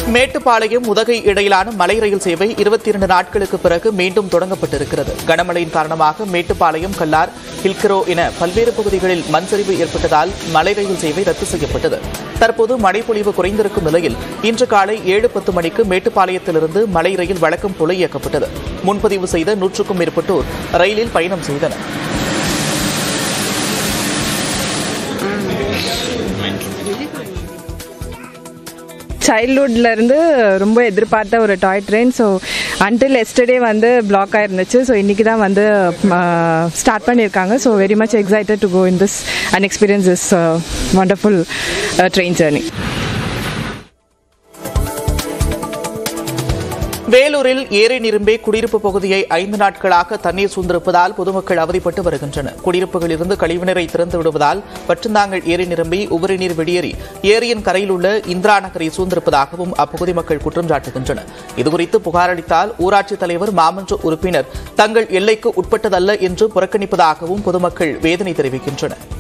மேட்டுப்பாளையம் உதகை இடையிலான மலை ரயில் சேவை இருபத்தி இரண்டு நாட்களுக்கு பிறகு மீண்டும் தொடங்கப்பட்டிருக்கிறது கனமழையின் காரணமாக மேட்டுப்பாளையம் கல்லார் ஹில்கரோ என பல்வேறு பகுதிகளில் மண் சரிவு ஏற்பட்டதால் மலை ரயில் சேவை ரத்து செய்யப்பட்டது தற்போது மழைப்பொழிவு குறைந்திருக்கும் நிலையில் இன்று காலை ஏழு பத்து மணிக்கு மேட்டுப்பாளையத்திலிருந்து மலை ரயில் வழக்கம் போல இயக்கப்பட்டது முன்பதிவு செய்த நூற்றுக்கும் மேற்பட்டோர் ரயிலில் பயணம் செய்தனர் சைல்ட்ஹுட்ல இருந்து ரொம்ப எதிர்பார்த்த ஒரு toy train so until yesterday வந்து பிளாக் ஆயிருந்துச்சு ஸோ இன்னைக்கு தான் வந்து ஸ்டார்ட் பண்ணியிருக்காங்க so very much excited to go in this and experience is wonderful train journey வேலூரில் ஏரி நிரும்பே குடியிருப்பு பகுதியை ஐந்து நாட்களாக தண்ணீர் சூழ்ந்திருப்பதால் பொதுமக்கள் அவதிப்பட்டு வருகின்றனர் குடியிருப்புகளிலிருந்து கழிவுநீரை திறந்து விடுவதால் பட்டுந்தாங்கல் ஏரி நிரம்பி உபரி நீர் வெளியேறி ஏரியின் கரையில் உள்ள இந்திரா நகரை சூழ்ந்திருப்பதாகவும் அப்பகுதி மக்கள் குற்றம் சாட்டுகின்றனர் இதுகுறித்து புகார் அளித்தால் ஊராட்சித் தலைவர் மாமன்ற உறுப்பினர் தங்கள் எல்லைக்கு உட்பட்டதல்ல என்று புறக்கணிப்பதாகவும் பொதுமக்கள் வேதனை தெரிவிக்கின்றனர்